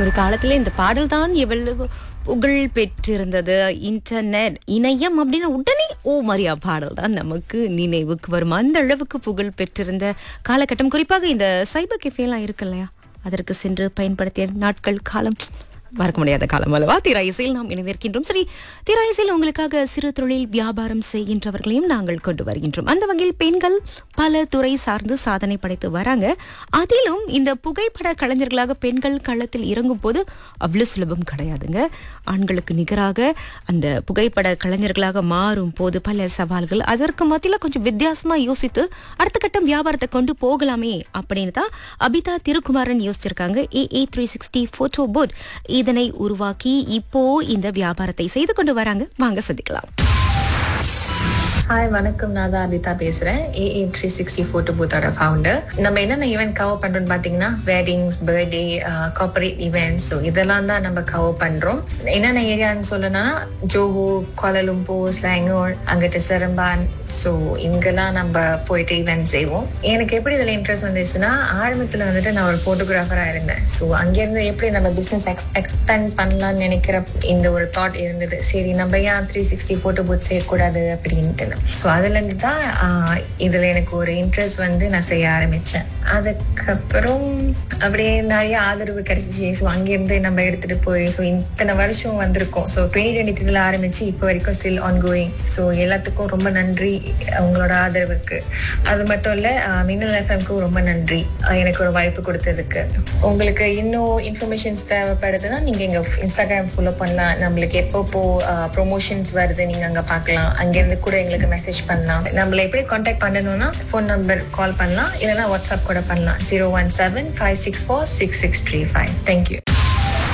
ஒரு காலத்துல இந்த பாடல் தான் எவ்வளவு புகழ் பெற்றிருந்தது இன்டர்நெட் இணையம் அப்படின்னா உடனே ஓ மரியா பாடல் தான் நமக்கு நினைவுக்கு வரும் அந்த அளவுக்கு புகழ் பெற்றிருந்த காலகட்டம் குறிப்பாக இந்த சைபர் கெஃபேலாம் இருக்கு இல்லையா அதற்கு சென்று பயன்படுத்திய நாட்கள் காலம் மறக்க முடியாத காலம் அல்லவா திராயிசையில் நாம் இணைந்திருக்கின்றோம் சரி திராயிசையில் உங்களுக்காக சிறு தொழில் வியாபாரம் செய்கின்றவர்களையும் நாங்கள் கொண்டு வருகின்றோம் அந்த வகையில் பெண்கள் பல துறை சார்ந்து சாதனை படைத்து வராங்க அதிலும் இந்த புகைப்பட கலைஞர்களாக பெண்கள் களத்தில் இறங்கும் போது அவ்வளவு சுலபம் கிடையாதுங்க ஆண்களுக்கு நிகராக அந்த புகைப்பட கலைஞர்களாக மாறும் போது பல சவால்கள் அதற்கு மத்தியில கொஞ்சம் வித்தியாசமா யோசித்து அடுத்த கட்டம் வியாபாரத்தை கொண்டு போகலாமே அப்படின்னு தான் அபிதா திருக்குமாரன் யோசிச்சிருக்காங்க A A three sixty photo board இதனை உருவாக்கி இப்போ இந்த வியாபாரத்தை செய்து கொண்டு வராங்க வாங்க சந்திக்கலாம் ஹாய் வணக்கம் நான் தான் அபிதா பேசுறேன் ஏஏ த்ரீ சிக்ஸ்டி ஃபோட்டோ பூத்தோட ஃபவுண்டர் நம்ம என்னென்ன ஈவெண்ட் கவர் பண்றோம்னு பாத்தீங்கன்னா weddings birthday corporate events so இதெல்லாம் தான் நம்ம கவர் பண்றோம் என்னென்ன ஏரியான்னு சொல்லணும்னா ஜோஹோ கோலலும்போ ஸ்லாங்கோர் அங்கிட்டு செரம்பான் ஸோ இங்கெல்லாம் நம்ம போயிட்டு ஈவெண்ட் செய்வோம் எனக்கு எப்படி இதில் இன்ட்ரெஸ்ட் வந்துச்சுன்னா ஆரம்பத்தில் வந்துட்டு நான் ஒரு ஃபோட்டோகிராஃபராக இருந்தேன் ஸோ அங்கேருந்து எப்படி நம்ம பிஸ்னஸ் எக்ஸ் எக்ஸ்பேண்ட் பண்ணலாம்னு நினைக்கிற இந்த ஒரு தாட் இருந்தது சரி நம்ம ஏன் த்ரீ சிக்ஸ்டி ஃபோட்டோ பூத் செய்யக்கூடாது அப்படின்ட்டு ஸோ அதுலேருந்து தான் ஆஹ், இதுல எனக்கு ஒரு இன்ட்ரெஸ்ட் வந்து நான் செய்ய ஆரம்பிச்சேன் அதுக்கப்புறம் அப்படியே நிறைய ஆதரவு கிடைச்சிச்சு ஸோ அங்கேருந்து நம்ம எடுத்துட்டு போய் ஸோ இத்தனை வருஷம் வந்திருக்கோம் ஸோ டுவெண்ட்டி டுவெண்ட்டி த்ரீல ஆரம்பிச்சு இப்போ வரைக்கும் ஸ்டில் ஆன் கோயிங் ஸோ எல்லாத்துக்கும் ரொம்ப நன்றி உங்களோட ஆதரவுக்கு அது மட்டும் இல்லை மின்னல் எஃப்எம்க்கும் ரொம்ப நன்றி ஆஹ், எனக்கு ஒரு வாய்ப்பு கொடுத்ததுக்கு உங்களுக்கு இன்னும் இன்ஃபர்மேஷன்ஸ் தேவைப்படுதுன்னா நீங்கள் எங்கள் இன்ஸ்டாகிராம் ஃபாலோ பண்ணலாம் நம்மளுக்கு எப்பப்போ ப்ரொமோஷன்ஸ் வருது நீங்கள் அங்கே பார்க்கலாம் அங்கேருந்து கூட எங்களுக்கு மெசேஜ் பண்ணலாம் நம்மளை எப்படி காண்டாக்ட் பண்ணணும்னா ஃபோன் நம்பர் கால் பண்ணலாம் இல்லைன்னா வாட்ஸ்அப் கூட பண்ணலாம் zero one seven five six four six six three five thank you